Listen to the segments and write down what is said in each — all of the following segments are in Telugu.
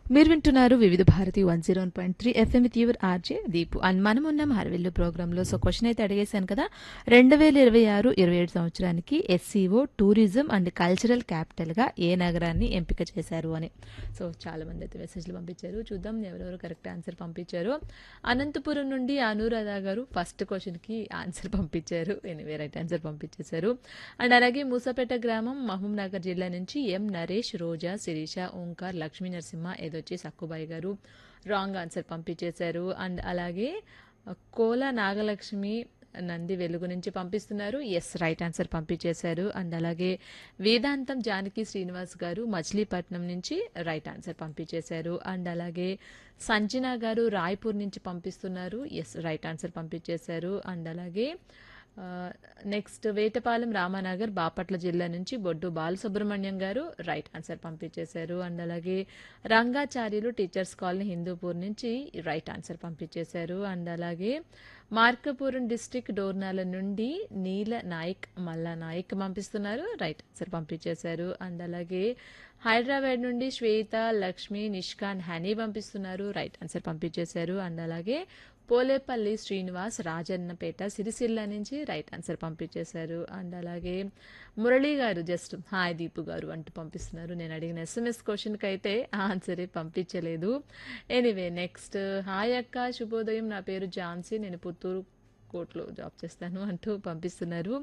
మీరు వింటున్నారు Vividh Bharati one zero one point three FM with your RJ Deepu and మనం ఉన్నాం హర్విల్లు ప్రోగ్రాంలో సో క్వశ్చన్ అయితే అడిగేశాను కదా రెండు వేల ఇరవై ఆరు ఇరవై ఏడు సంవత్సరానికి ఎస్సీఓ టూరిజం అండ్ కల్చరల్ క్యాపిటల్గా ఏ నగరాన్ని ఎంపిక చేశారు అని సో చాలా మంది అయితే మెసేజ్లు పంపించారు చూద్దాం ఎవరెవరు కరెక్ట్ ఆన్సర్ పంపించారు అనంతపురం నుండి అనురాధ గారు ఫస్ట్ క్వశ్చన్కి ఆన్సర్ పంపించారు ఎనివే రైట్ ఆన్సర్ పంపించేశారు అండ్ అలాగే మూసాపేట గ్రామం మహబూబ్ నగర్ జిల్లా నుంచి ఎం నరేష్ రోజా శిరీష ఓంకార్ లక్ష్మీ నరసింహ ఏదొచ్చి సక్కుబాయి గారు రాంగ్ ఆన్సర్ పంపించేశారు అండ్ అలాగే కోల నాగలక్ష్మి నంది వెలుగు నుంచి పంపిస్తున్నారు ఎస్ రైట్ ఆన్సర్ పంపించేశారు అండ్ అలాగే వేదాంతం జానకి శ్రీనివాస్ గారు మచిలీపట్నం నుంచి రైట్ ఆన్సర్ పంపించేశారు అండ్ అలాగే సంజన గారు రాయ్పూర్ నుంచి పంపిస్తున్నారు ఎస్ రైట్ ఆన్సర్ పంపించేశారు అండ్ అలాగే నెక్స్ట్ వేటపాలెం రామానగర్ బాపట్ల జిల్లా నుంచి బొడ్డు బాలసుబ్రహ్మణ్యం గారు రైట్ ఆన్సర్ పంపించేశారు అండ్ అలాగే రంగాచార్యులు టీచర్స్ కాలనీ హిందూపూర్ నుంచి రైట్ ఆన్సర్ పంపించేశారు అండ్ అలాగే మార్కపురం డిస్టిక్ డోర్నాల నుండి నీల నాయక్ మల్లా నాయక్ పంపిస్తున్నారు రైట్ ఆన్సర్ పంపించేశారు అండ్ అలాగే హైదరాబాద్ నుండి శ్వేత లక్ష్మి నిష్కాన్ హనీ పంపిస్తున్నారు రైట్ ఆన్సర్ పంపించేశారు అండ్ అలాగే పోలేపల్లి శ్రీనివాస్ రాజన్నపేట సిరిసిల్ల నుంచి రైట్ ఆన్సర్ పంపించేశారు అండ్ అలాగే మురళి గారు జస్ట్ హాయ్ దీపు గారు అంటూ పంపిస్తున్నారు నేను అడిగిన ఎస్ఎంఎస్ క్వశ్చన్కి అయితే ఆన్సరే పంపించలేదు ఎనీవే నెక్స్ట్ హాయ్ అక్క శుభోదయం నా పేరు ఝాన్సీ నేను పుత్తూరు కోర్టులో జాబ్ చేస్తాను అంటూ పంపిస్తున్నారు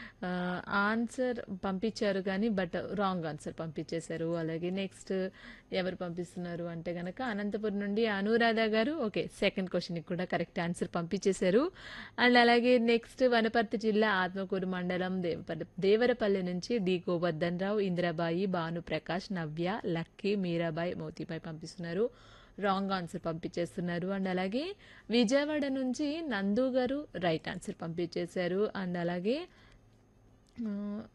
ఆన్సర్ పంపించారు కానీ బట్ రాంగ్ ఆన్సర్ పంపించేశారు అలాగే నెక్స్ట్ ఎవరు పంపిస్తున్నారు అంటే గనక అనంతపురం నుండి అనురాధ గారు ఓకే సెకండ్ క్వశ్చన్కి కూడా కరెక్ట్ ఆన్సర్ పంపించేశారు అండ్ అలాగే నెక్స్ట్ వనపర్తి జిల్లా ఆత్మకూరు మండలం దేవపల్లి దేవరపల్లి నుంచి డి గోవర్ధన్ రావు ఇందిరాబాయి భాను ప్రకాష్ నవ్య లక్కీ మీరాబాయి మోతీబాయి పంపిస్తున్నారు రాంగ్ ఆన్సర్ పంపించేస్తున్నారు అండ్ అలాగే విజయవాడ నుంచి నందు గారు రైట్ ఆన్సర్ పంపించేశారు అండ్ అలాగే ఆ,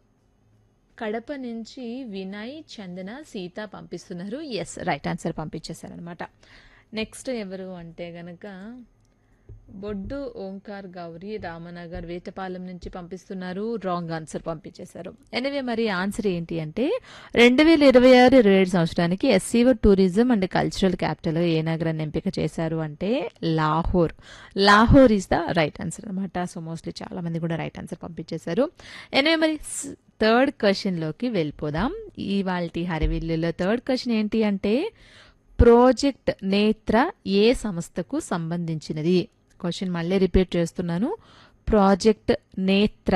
కడప నుంచి వినయ్ చందన సీత పంపిస్తున్నారు ఎస్ రైట్ ఆన్సర్ పంపించేశారనమాట నెక్స్ట్ ఎవరు అంటే గనక బొడ్డు ఓంకార్ గౌరీ రామనగర్ వేటపాలెం నుంచి పంపిస్తున్నారు రాంగ్ ఆన్సర్ పంపించేశారు ఎనివే మరి ఆన్సర్ ఏంటి అంటే రెండు వేల ఇరవై ఆరు ఇరవై ఏడు సంవత్సరానికి SCO tourism and cultural capital ఏ నగరాన్ని ఎంపిక చేశారు అంటే Lahore Lahore is the right answer అనమాట సో మోస్ట్లీ చాలా మంది కూడా రైట్ ఆన్సర్ పంపించేశారు ఎనివే మరి థర్డ్ క్వశ్చన్లోకి వెళ్ళిపోదాం ఇవాల్టి హరివిల్లులో థర్డ్ క్వశ్చన్ ఏంటి అంటే ప్రాజెక్ట్ నేత్ర ఏ సంస్థకు సంబంధించినది క్వశ్చన్ మళ్ళీ రిపీట్ చేస్తున్నాను ప్రాజెక్ట్ నేత్ర